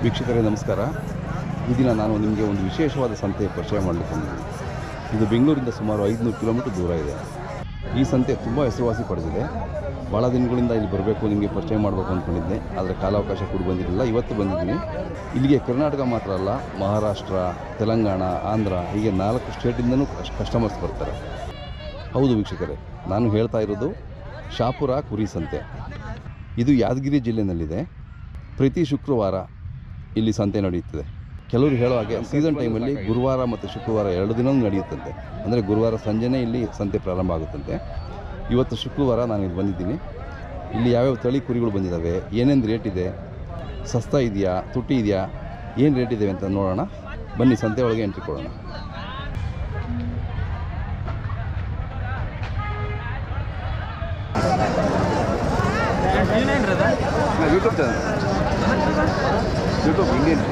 ವೀಕ್ಷಕರೇ ನಮಸ್ಕಾರ ಈ ದಿನ ನಾನು ನಿಮಗೆ ಒಂದು ವಿಶೇಷವಾದ ಸಂತೆ ಪರಿಚಯ ಮಾಡಲಿಕ್ಕೆ ಬಂದಿದ್ದೀನಿ ಇದು ಬೆಂಗಳೂರಿಂದ ಸುಮಾರು ಐದುನೂರು ಕಿಲೋಮೀಟರ್ ದೂರ ಇದೆ ಈ ಸಂತೆ ತುಂಬ ಹೆಸರುವಾಸಿ ಪಡೆದಿದೆ ಭಾಳ ದಿನಗಳಿಂದ ಇಲ್ಲಿ ಬರಬೇಕು ನಿಮಗೆ ಪರಿಚಯ ಮಾಡಬೇಕು ಅಂದ್ಕೊಂಡಿದ್ದೆ ಆದರೆ ಕಾಲಾವಕಾಶ ಕೂಡ ಬಂದಿರಲಿಲ್ಲ ಇವತ್ತು ಬಂದಿದ್ದೀನಿ ಇಲ್ಲಿಗೆ ಕರ್ನಾಟಕ ಮಾತ್ರ ಅಲ್ಲ ಮಹಾರಾಷ್ಟ್ರ ತೆಲಂಗಾಣ ಆಂಧ್ರ ಹೀಗೆ ನಾಲ್ಕು ಸ್ಟೇಟಿಂದನೂ ಕಸ್ಟಮರ್ಸ್ ಬರ್ತಾರೆ ಹೌದು ವೀಕ್ಷಕರೇ ನಾನು ಹೇಳ್ತಾ ಇರೋದು ಶಾಪುರ ಕುರಿ ಸಂತೆ ಇದು ಯಾದಗಿರಿ ಜಿಲ್ಲೆನಲ್ಲಿದೆ ಪ್ರತಿ ಶುಕ್ರವಾರ ಇಲ್ಲಿ ಸಂತೆ ನಡೆಯುತ್ತದೆ ಕೆಲವರು ಹೇಳೋ ಹಾಗೆ ಸೀಸನ್ ಟೈಮಲ್ಲಿ ಗುರುವಾರ ಮತ್ತು ಶುಕ್ರವಾರ ಎರಡು ದಿನ ನಡೆಯುತ್ತಂತೆ ಅಂದರೆ ಗುರುವಾರ ಸಂಜೆನೇ ಇಲ್ಲಿ ಸಂತೆ ಪ್ರಾರಂಭ ಆಗುತ್ತಂತೆ ಇವತ್ತು ಶುಕ್ರವಾರ ನಾನು ಇಲ್ಲಿ ಬಂದಿದ್ದೀನಿ ಇಲ್ಲಿ ಯಾವ್ಯಾವ ತಳಿ ಕುರಿಗಳು ಬಂದಿದ್ದಾವೆ ಏನೇನು ರೇಟ್ ಇದೆ ಸಸ್ತಾ ಇದೆಯಾ ತುಟ್ಟಿ ಇದೆಯಾ ಏನು ರೇಟ್ ಇದೆ ಅಂತ ನೋಡೋಣ ಬನ್ನಿ ಸಂತೆ ಒಳಗೆ ಎಂಟ್ರಿ ಕೊಡೋಣ ಯೂಟ್ಯೂಬ್ ಚಾನಲ್ ಯೂಟ್ಯೂಬ್ ಇಂಡಿಯನ್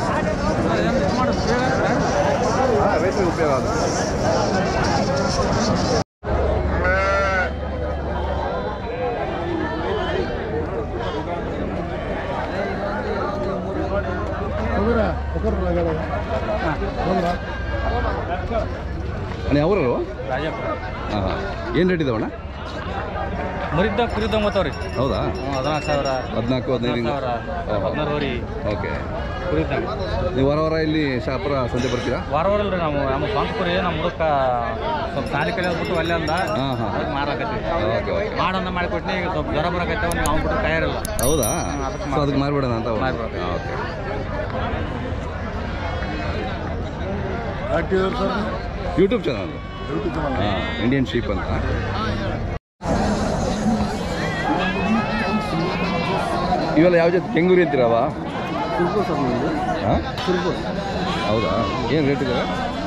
ಹಾಂ ರೈತರಿಗೆ ಉಪಯೋಗ ಆಗುತ್ತೆ ಅಣ್ಣ ಯಾವ್ರಲ್ವ ರಾಜಪ್ಪ ಹಾಂ ಹಾಂ ಏನು ರೇಟ್ ಇದಾವಣ್ಣ ಮುರಿದ ಕುರಿದ ಒಂಬತ್ತವ್ರಿ ಹೌದಾ ಹದಿನಾಲ್ಕು ಸಾವಿರ ಹದಿನಾಲ್ಕು ಹದಿನೈದು ಹಿಂಗೆ ಸಾವಿರ ಹದಿನಾರುವರೆ ಓಕೆ ಕುರಿದ ನೀವು ವಾರ ವಾರ ಇಲ್ಲಿ ಶಾಪುರ ಸಂತೆ ಬರ್ತೀರಾ ವಾರ ವಾರ ಅಲ್ರಿ ನಾವು ನಮ್ಮ ಸ್ವಂತ ಕುರಿ ನಮ್ಮ ಹುಡುಕ ಸ್ವಲ್ಪ ಸಾಲಿ ಕಡೆ ಬಿಟ್ಟು ಅಲ್ಲೇ ಅಂದ ಹಾಂ ಹಾಂ ಅದಕ್ಕೆ ಮಾರಾಕತ್ತಿ ಓಕೆ ಓಕೆ ಮಾಡನ್ನ ಮಾಡಿಕೊಟ್ನಿ ಈಗ ಸ್ವಲ್ಪ ಜ್ವರ ಬರಕತ್ತೇವ ನೀವು ಅವ್ನು ಬಿಟ್ಟು ತಯಾರಿಲ್ಲ ಹೌದಾ ಅದಕ್ಕೆ ಸೊ ಅದಕ್ಕೆ ಮಾರ್ಬೇಡಣ ಅಂತ ಮಾರ್ಬೇಡ. ಓಕೆ ಯೂಟ್ಯೂಬ್ ಚಾನಲ್ ಹಾಂ ಇಂಡಿಯನ್ ಶೀಪ್ ಅಂತ ಇವೆಲ್ಲ ಯಾವ ಜೊತೆ ಕೆಂಗೂರಿ ಅಂತೀರವ ಹಾಂ ಹೌದಾ ಏನು ರೇಟ್ ಇದೆ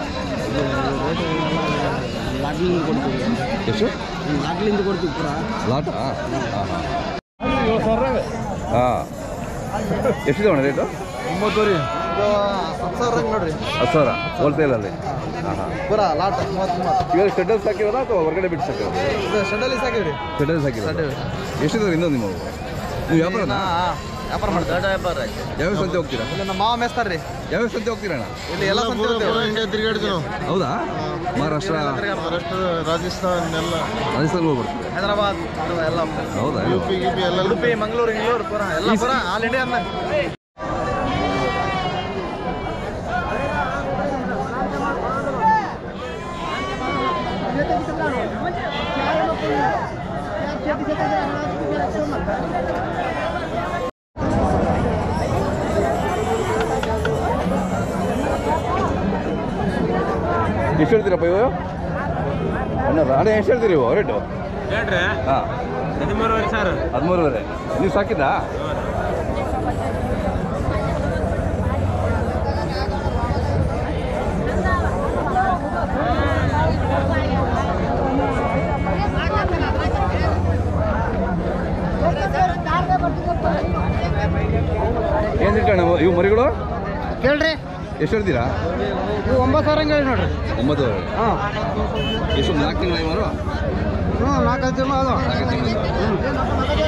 ಲಾಟ್ಲಿಂದ ಕೊಡ್ತೀವಿ ಎಷ್ಟು ಲಾಟ್ಲಿಂದ ಕೊಡ್ತೀವಿ ಪೂರ ಲಾಟಾ ಹಾಂ ಹಾಂ ಹಾಂ ಎಷ್ಟಿದೆ ಅಣ್ಣ ರೇಟು ಒಂಬತ್ತು ರೀ ಹತ್ತು ಸಾವಿರ ನೋಡ್ರಿ ಹತ್ತು ಸಾವಿರ ಹೋಲ್ಸೇಲಲ್ಲಿ ಹಾಂ ಹಾಂ ಪೂರ ಲಾಟ್ ಮೂವತ್ತು ಮೂವತ್ತು ಇವಾಗ ಶೆಡ್ಡಲ್ಸ್ ಹಾಕಿರೋದಾ ಅಥವಾ ಹೊರಗಡೆ ಬಿಟ್ಟು ಸಾಕಿರೋದು ಇದು ಶೆಡ್ಡಲ್ಲಿ ಸಾಕಿವ್ರಿ ಶೆಡ್ಡಲ್ಸ್ ಹಾಕಿರೋದು ಎಷ್ಟಿದೆ ಇನ್ನೊಂದು ನಿಮ್ಮ ನೀವು ವ್ಯಾಪಾರನ ವ್ಯಾಪಾರ ಮಾಡ್ತಾರೆ ವ್ಯಾಪಾರ ಯಾವ ಸಂತೆ ಹೋಗ್ತೀರಾ ಇಲ್ಲಿ ನಮ್ಮ ಮಾವ ಮೇಸ್ತಾರ್ರಿ ಯಾವ ಸಂತೆ ಹೋಗ್ತೀರಾ ಅಣ್ಣ ಇಲ್ಲಿ ಎಲ್ಲ ಸಂತೆ ಇಂಡಿಯಾ ತಿರುಗಾಡಿದ್ವಿ ನಾವು ಹೌದಾ ಮಹಾರಾಷ್ಟ್ರ ಮಹಾರಾಷ್ಟ್ರ ರಾಜಸ್ಥಾನ್ ಎಲ್ಲ ರಾಜಸ್ಥಾನ ಹೋಗ್ಬರ್ತೀವಿ ಹೈದರಾಬಾದ್ ಇದು ಎಲ್ಲ ಹೌದಾ ಯು ಪಿ ಗಿಪಿ ಎಲ್ಲ ಉಡುಪಿ ಮಂಗಳೂರು ಇಂಗ್ಳೂರು ಪೂರ ಎಲ್ಲ ಪೂರ ಆಲ್ ಇಂಡಿಯಾ ಅನ್ನ ಎಷ್ಟು ಹೇಳ್ತೀರಪ್ಪ ಇವು ಅಣ್ಣ ಅಣ್ಣ ಎಷ್ಟು ಹೇಳ್ತೀರಿ ಇವು ರೇಟು ಹೇಳ್ರಿ ಹಾಂ ಹದಿಮೂರುವರೆ ಸಾವಿರ ಹದಿಮೂರುವರೆ ನೀವು ಸಾಕಿದ್ದಾ ಏನು ಇಟ್ಟಣ್ಣ ಇವು ಮರಿಗಳು ಕೇಳ್ರಿ ಎಷ್ಟು ಹೇಳ್ತೀರಾ ನೀವು ಒಂಬತ್ತು ಸಾವಿರ ಹೇಳಿ ನೋಡ್ರಿ ಒಂಬತ್ತುವರೆ ಹಾಂ ಎಷ್ಟು ನಾಲ್ಕು ತಿಂಗಳ ಇವರು ಹ್ಞೂ ನಾಲ್ಕೈದು ತಿಂಗಳು ಅದು ನಾಲ್ಕು ತಿಂಗಳು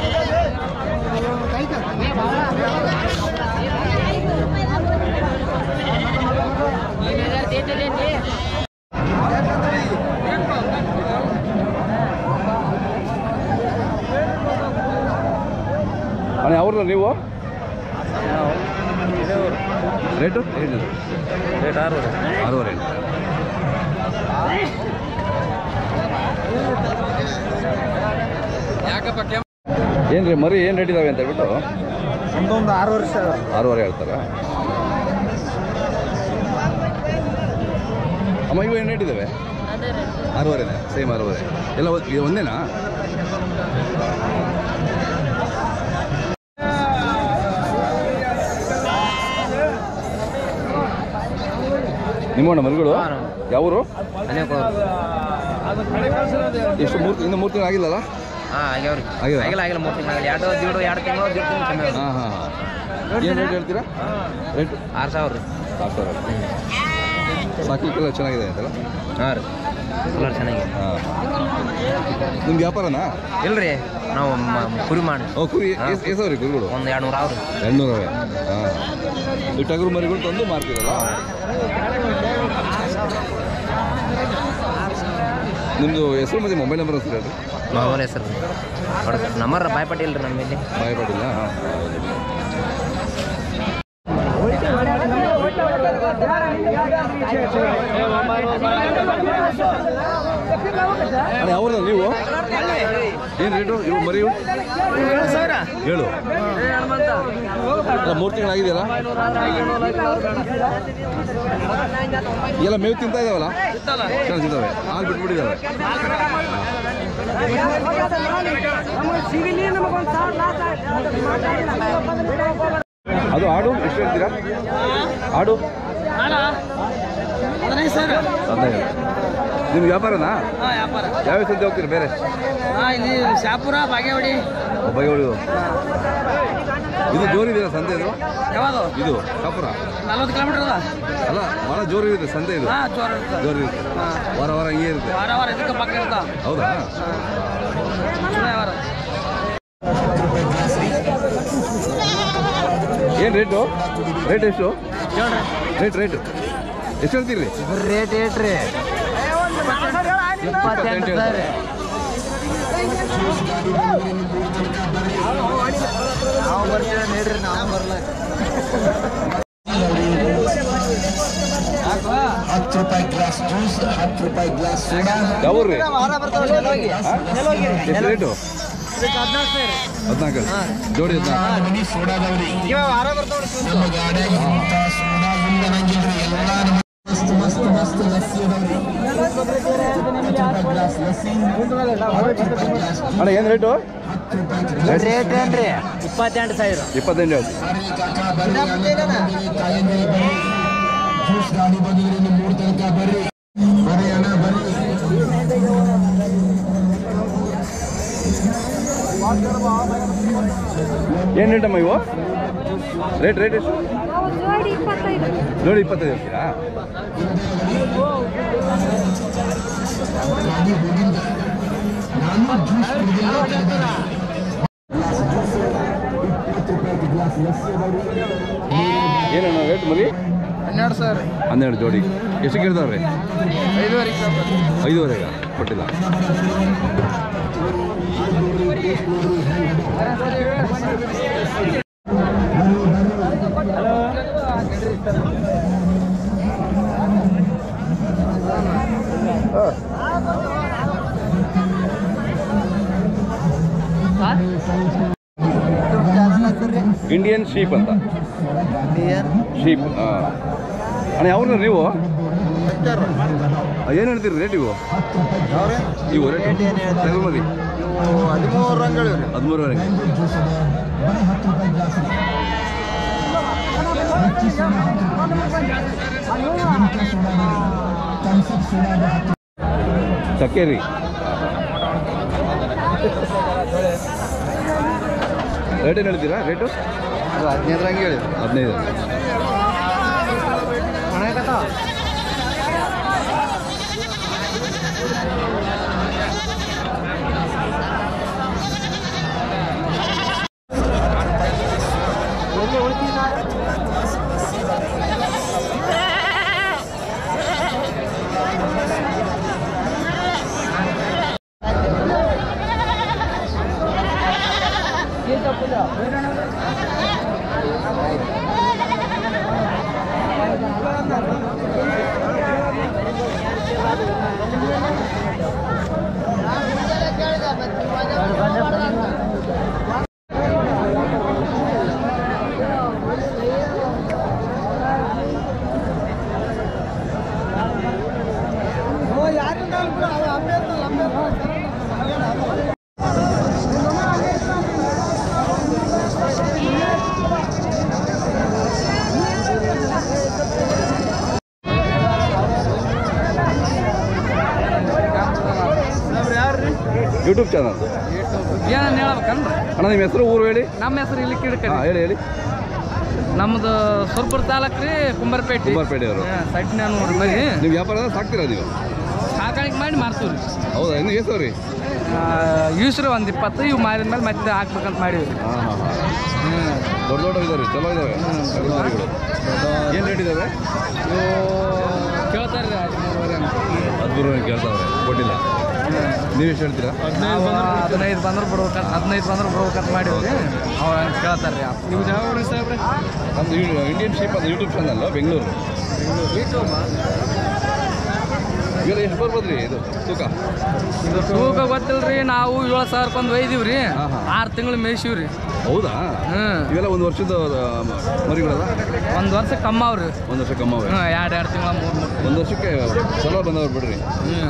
ಅಣ್ಣ ಅವ್ರಲ್ಲ ನೀವು ರೇಟು ಏನಿದೆ ರೇಟ್ ಆರು ಆರೂವರೆ ಯಾಕಪ್ಪ ಕೆಮ್ಮ ಏನು ರೀ ಮರಿ ಏನು ರೇಟ್ ಇದಾವೆ ಅಂತ ಹೇಳ್ಬಿಟ್ಟು ಒಂದೊಂದು ಆರು ವರ್ಷ ಆರೂವರೆ ಹೇಳ್ತಾರಾ ಅಮ್ಮ ಇವು ಏನು ರೇಟ್ ಇದ್ದಾವೆ ಆರೂವರೆನೇ ಸೇಮ್ ಆರೂವರೆ ಎಲ್ಲ ಒ- ಇದು ಒಂದೇನಾ ನಿಮ್ಮಣ್ಣ ಮರಿಗಳು ಯಾವರು ಎಷ್ಟು ಮೂರು ಇನ್ನು ಮೂರು ತಿಂಗಳು ಆಗಿಲ್ಲಲ್ಲ ಹಾಂ ಆಗ್ಯಾವ್ರಿ ಆಗಿಲ್ಲ ಆಗಿಲ್ಲ ಆಗಿಲ್ಲ ಮೂರು ತಿಂಗಳು ಎರಡು ದೀಡು ಎರಡು ತಿಂಗಳು ದೀಡ್ ತಿಂಗಳು ಕಮ್ಮಿ ಆಗಿದೆ. ಹಾಂ ಹಾಂ ಹಾಂ ಏನು ರೇಟ್ ಹೇಳ್ತೀರಾ ರೇಟ್ ಆರು ಸಾವಿರ ರೀ ಆರು ಸಾವಿರ ಸಾಕ್ಲಿಕ್ಕೆಲ್ಲ ಚೆನ್ನಾಗಿದೆ ಅಂತಲ್ಲ ಹಾಂ ರೀ ಕಲರ್ ಚೆನ್ನಾಗಿದೆ ಹಾಂ ನಿಮ್ಮ ವ್ಯಾಪಾರನಾ ಇಲ್ರಿ ನಾವು ಮ- ಕುರಿ ಮಾಡಿ ಓ ಕುರಿ ಎಸವ್ರಿ ಕುರಿಗಳು ಒಂದು ಎರಡು ನೂರು ಅವ್ರಿ ಎರಡ್ನೂರವೇ ಹಾಂ ಈ ಟಗರು ಮರಿಗಳು ತಂದು ಮಾರ್ತೀರಲ್ಲ ನಿಮ್ಮದು ಹೆಸರು ಮತ್ತು ಮೊಬೈಲ್ ನಂಬರ್ ಹೆಸರು ಹೇಳ್ರಿ ಅವ್ರ ಹೆಸರು ನಂಬರ್ ಬಾಯ್ ಪಟೇಲ್ ರೀ ನಮ್ಮಲ್ಲಿ ಬಾಯ್ ಪಾಟಿಲ್ಲ ಹಾಂ ಅಣ್ಣ ಯಾವ್ದು ನೀವು ಏನು ರೇಟು ಇವು ಮರಿ ಇವು? ಏಳು ಅಲ್ಲ ಮೂರು ತಿಂಗಳಾಗಿದೆಯಲ್ಲ ಎಲ್ಲ ಮೇವು ತಿಂತಾ ಇದಾವಲ್ಲ ಚೆನ್ನಾಗಿ ತಿಂತಾವೆ ಹಾಲು ಬಿಟ್ಬಿಟ್ಟಿದ್ದಾವೆ ಅದು ಆಡು ಎಷ್ಟು ಹೇಳ್ತೀರಾ ಆಡು ಹದಿನೈದು ನಿಮ್ಮ ವ್ಯಾಪಾರನಾ ಯಾವ ಸಂತೆ ಹೋಗ್ತೀರಾ ಬೇರೆ ಇಲ್ಲಿ ಶಾಪುರ ಬಾಗೇವಾಡಿ ಬಗೆಗಳು ಇದು ಜೋರಿದೆಯಲ್ಲ ಸಂತೆ ಇದು ಯಾವುದು ಇದು ಕಾಪುರ ನಲ್ವತ್ತು ಕಿಲೋಮೀಟರ್ ಅದ ಅಲ್ಲ ಭಾಳ ಜೋರಿರುತ್ತೆ ಸಂತೆ ಇದು ಹಾಂ ಜೋರ ಇರ್ತದೆ ಜೋರು ಇರುತ್ತೆ ವಾರ ವಾರ ಹಿಂಗೆ ಇರುತ್ತೆ ವಾರ ವಾರ ಇದಕ್ಕೆ ಪಕ್ಕ ಇರ್ತಾವ ಹೌದಾ ವಾರ ಏನು ರೇಟು ರೇಟ್ ಎಷ್ಟು ರೇಟ್ ರೇಟ್ ಎಷ್ಟು ಹೇಳ್ತೀರಿ ರೇಟ್ ಏಟ್ರಿ ಇಪ್ಪತ್ತೆಂಟು ಸಾವಿರ. ನಾವು ಬರ್ತೀವಿ ನೋಡ್ರಿ ನಾವು ಬರ್ಲ ಯಾವ ರೀ ವಾರ ಬರ್ತಾವ ಎಷ್ಟು ರೇಟು ಹದಿನಾಲ್ಕು ಜೋಡಿ ಹದಿನಾಲ್ಕು ಇವಾಗ ವಾರ ಬರ್ತಾವ ಅಣ್ಣ ಏನು ರೇಟು ರೇಟ್ ಏನ್ರಿ ಇಪ್ಪತ್ತೆಂಟು ಸಾವಿರ ಇಪ್ಪತ್ತೆಂಟು ಹೇಳ್ತೀವಿ ಏನು ರೇಟಮ್ಮ ಇವು ರೇಟ್ ರೇಟ್ ಎಷ್ಟು ಜೋಡಿ ಇಪ್ಪತ್ತೈದು ಜೋಡಿ ಇಪ್ಪತ್ತೈದು ಹೇಳ್ತೀರಾ ಏನಣ್ಣ ರೇಟ್ ಮರಿ ಹನ್ನೆರಡು ಸಾವಿರ ಹನ್ನೆರಡು ಜೋಡಿ ಎಷ್ಟು ಕೇಳ್ತಾವ್ರಿ ಐದುವರೆ ಐದುವರೆಗ ಕೊಟ್ಟಿಲ್ಲ ಇಂಡಿಯನ್ ಶೀಪ್ ಅಂತ ಶೀಪ್ ಹಾಂ ಅಣ್ಣ ಯಾವ್ರ ನೀವು ಏನು ಹೇಳ್ತೀರಿ ರೇಟ್ ಇವು ಇವು ರೇಟ್ ತೆಗೆದು ಮರಿ ಹದಿಮೂರು ರಂಗಳು ಹದಿಮೂರುವರೆಗೆ ಚಕ್ಕೇರಿ ರೇಟ್ ಏನು ಹೇಳ್ತೀರಾ ರೇಟು ಹದಿನೈದು ರಂಗೆ ಹೇಳಿ ಹದಿನೈದು ಯೂಟ್ಯೂಬ್ ಚಾನಲ್ ಏನನ್ನ ಹೇಳ್ಬೇಕನ್ರಿ ಅಣ್ಣ ನಿಮ್ಮ ಹೆಸರು ಊರು ಹೇಳಿ ನಮ್ಮ ಹೆಸರು ಇಲ್ಲಿ ಕಿಡಕರಿ ಹಾಂ ಹೇಳಿ ಹೇಳಿ ನಮ್ದು ಸುರ್ಪುರ ತಾಲೂಕ್ ರೀ ಕುಂಬರ್ಪೇಟೆ ಕುಂಬಾರಪೇಟೆಯವರು ಸೈಟ್ನ ನೋಡ್ರಿ ಮರಿ ನೀವು ವ್ಯಾಪಾರ ಸಾಕ್ತೀರಾ ನೀವು ಸಾಕ ಸಾಕಾಣಿಕೆ ಮಾಡಿ ಮಾರ್ತೀವಿ ರೀ ಹೌದಾ ಇನ್ನು ಎಷ್ಟು ರೀ ಯೂಸ್ರಿ ಒಂದು ಇಪ್ಪತ್ತು ಇವು ಮಾರಿದ ಮೇಲೆ ಮತ್ತೆ ಹಾಕ್ಬೇಕಂತ ಮಾಡೀವಿ ರೀ ಹಾಂ ಹಾಂ ಹಾಂ ದೊಡ್ಡ ದೊಡ್ಡ ಇದಾವೆ ಚಲೋ ಇದಾವೆ ಟಗರುಗಳು ಏನು ರೇಟ್ ಇದಾವೆ ಇವು ಕೇಳ್ತಾರೆ ರೀ ಹದಿಮೂರುವರೆ ಅಂತ ಹದಿಮೂರು ಕೇಳ್ತಾವ್ರೆ ಕೊಟ್ಟಿಲ್ಲ ನೀವು ಎಷ್ಟು ಹೇಳ್ತೀರಾ ನಾವು ಹದಿನೈದು ಬಂದ್ರೆ ಬಿಡ್ಬೇಕಂತ ಹದಿನೈದು ಬಂದ್ರೆ ಬಿಡ್ಬೇಕಂತ ಮಾಡೀವಿ ರೀ ಅವ್ರು ಹಂಗೆ ಕೇಳ್ತಾರೆ ರೀ ನೀವು ಯಾವ ಸಾಹೇಬ್ರೆ ನಮ್ದು ಇಂಡಿಯನ್ ಶೇಪ್ ಅದು ಯೂಟ್ಯೂಬ್ ಚಾನಲ್ ಬೆಂಗಳೂರು ಇವೆಲ್ಲ ಎಷ್ಟು ಬರ್ಬೋದು ರೀ ಇದು ತೂಕ ಇದು ತೂಕ ಗೊತ್ತಿಲ್ಲ ರೀ ನಾವು ಏಳು ಸಾವಿರಕ್ಕೊಂದು ಒಯ್ದೀವಿ ರೀ ಹಾ, ಹಾ. ಆರು ತಿಂಗಳು ಮೇಯ್ಸೀವಿ ರೀ ಹೌದಾ ಹ್ಞೂ ಇವೆಲ್ಲ ಒಂದು ವರ್ಷದ ಆ, ಮರಿಗಳಲ್ಲ ಒಂದು ವರ್ಷ ಕಮ್ಮ ಅವ್ರಿ ಒಂದು ವರ್ಷ ಕಮ್ಮವೆ ಹ್ಞೂ ಎರಡು ಎರಡು ತಿಂಗಳ ಮೂರು ಮೂರು ಒಂದು ವರ್ಷಕ್ಕೆ ಚಲೋ ಬಂದವ್ರು ಬಿಡ್ರಿ ಹ್ಞೂ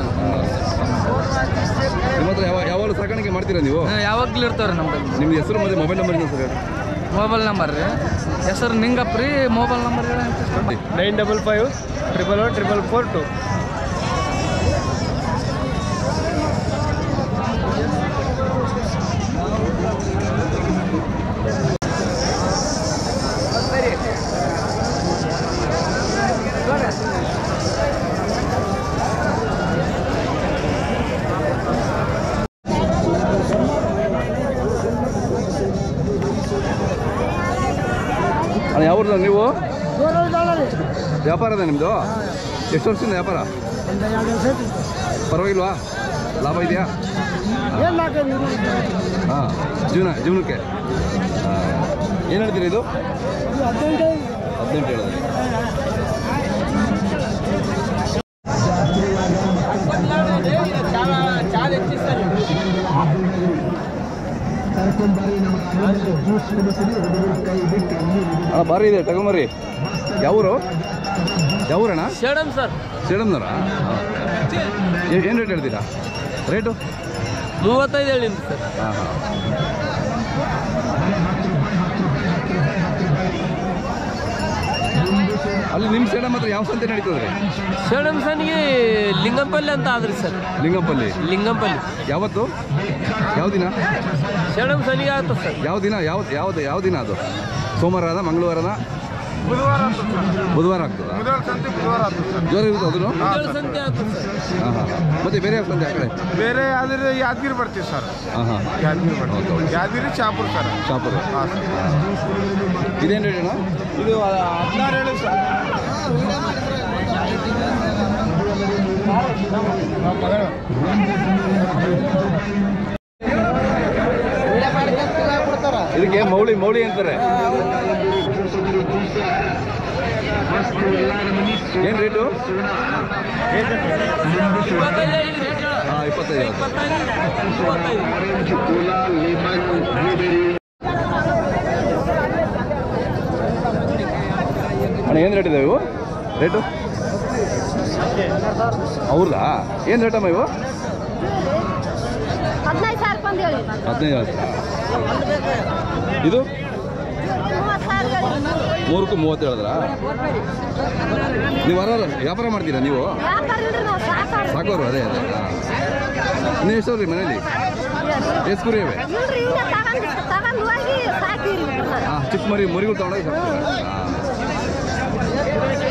ನಿಮ್ಮ ಹತ್ರ ಯಾವ ಯಾವಾಗಲೂ ಸಾಕಾಣಿಕೆ ಮಾಡ್ತೀರಾ ನೀವು ಹ್ಞೂ ಯಾವಾಗಲೂ ಇರ್ತಾವ್ರಿ ನಮ್ಮಲ್ಲಿ ನಿಮ್ದು ಹೆಸರು ಮತ್ತು ಮೊಬೈಲ್ ನಂಬರ್ ಇದೆ ಸರ್ ಮೊಬೈಲ್ ನಂಬರ್ ರೀ ಹೆಸರು ನಿಂಗಪ್ಪ ರೀ mobile number nine double five triple one triple four two ಅಣ್ಣ ಯಾವ ಊರ್ದು ನೀವು ವ್ಯಾಪಾರದ ನಿಮ್ಮದು ಎಷ್ಟು ವರ್ಷದಿಂದ ವ್ಯಾಪಾರ ಪರವಾಗಿಲ್ವಾ ಲಾಭ ಇದೆಯಾ ಹಾಂ ಜೀವನ ಜೀವನಕ್ಕೆ ಏನು ಹೇಳ್ತೀರಿ ಇದು ಹದಿನೆಂಟು ಹೇಳಿದ್ರಿ ಅಣ್ಣ ಭಾರಿ ಇದೆ ತಗೊಂಬರ್ರಿ ಯಾವೂರು ಯಾವೂರಣ್ಣ ಸೇಡಮ್ ಸರ್ ಸೇಡಮ್ನವರ ಏನು ರೇಟ್ ಹೇಳ್ತೀರಾ ರೇಟು ಮೂವತ್ತೈದು ಹೇಳಿನಿ ಸರ್ ಹಾಂ ಹಾಂ ಅಲ್ಲಿ ನಿಮ್ಮ ಸೇಡಮ್ ಹತ್ರ ಯಾವ ಸಂತೆ ನಡೀತದೆ ಸೇಡಮ್ ಸನ್ಗೆ ಲಿಂಗಂಪಲ್ಲಿ ಅಂತ ಆದ್ರಿ ಸರ್ ಲಿಂಗಂಪಲ್ಲಿ ಲಿಂಗಂಪಲ್ಲಿ ಯಾವತ್ತು ಯಾವ ದಿನ ಸೇಡಮ್ ಸನಿಗೆ ಆಗ್ತದೆ ಸರ್ ಯಾವ ದಿನ ಯಾವ ಯಾವ್ದು ಯಾವ ದಿನ ಅದು ಸೋಮವಾರದ ಮಂಗಳವಾರದ ಬುಧವಾರ ಆಗ್ತದಾ ಜೋರ ಇರುತ್ತೆ ಅದನ್ನು ಏಳು ಸಂತೆ ಆಗ್ತದೆ ಸರ್ ಹಾಂ ಹಾಂ ಮತ್ತೆ ಬೇರೆ ಯಾವ ಸಂತೆ ಆ ಕಡೆ ಬೇರೆ ಯಾವ್ದಾದ್ರು ಯಾದಗಿರಿ ಬರ್ತೀವಿ ಸರ್ ಹಾಂ ಹಾಂ ಯಾದಗಿರಿ ಬರ್ತೀವಿ ಯಾದಗಿರಿ ಚಾಪುರ್ ಸರ್ ಶಾಪುರ ಹಾಂ ಸರ್ ಇದೇನು ರೇಟ್ ಅಣ್ಣ ಇದು ಹದಿನಾರು ಹೇಳಿ ಸರ್ ಇದಕ್ಕೆ ಮೌಳಿ ಮೌಳಿ ಅಂತಾರೆ ಏನು ರೇಟು ಹಾಂ ಇಪ್ಪತ್ತೈದು ಅಣ್ಣ ಏನು ರೇಟ್ ಇದಾವೆ ಇವು ರೇಟು ಹೌದಾ ಏನು ರೇಟಮ್ಮ ಇವು ಹದಿನೈದು ಸಾವಿರ ಬಂದು ಹೇಳಿ ಹದಿನೈದು ಹೇಳ್ತೀರಾ ಇದು ಮೂವತ್ತು ಸಾವಿರ ಹೇಳಿ ಮೂರಕ್ಕೂ ಮೂವತ್ತು ಹೇಳಿದ್ರಾ ನೀವು ವರ ವ್ಯಾಪಾರ ಮಾಡ್ತೀರಾ ನೀವು ವ್ಯಾಪಾರ ಇಲ್ರಿ ನಾವು ಸಾಕಾಡು ಸಾಕೋರು ಅದೇ ಅದೇ ನೀವು ಎಷ್ಟು ರೀ ಮನೇಲಿ ಎಷ್ಟು ಕುರಿ ಇವೆ ಇಲ್ರಿ ಇವನ್ನ ತಗೊಂಡು ತಗೊಂಡು ಹೋಗಿ ಸಾಕಿರಿ ಹಾಂ ಚಿಕ್ಕ ಮರಿ ಮರಿಗಳು ತೊಗೊಂಡೋಗಿ ಸಾಕ್ತೀರಾ ಹಾಂ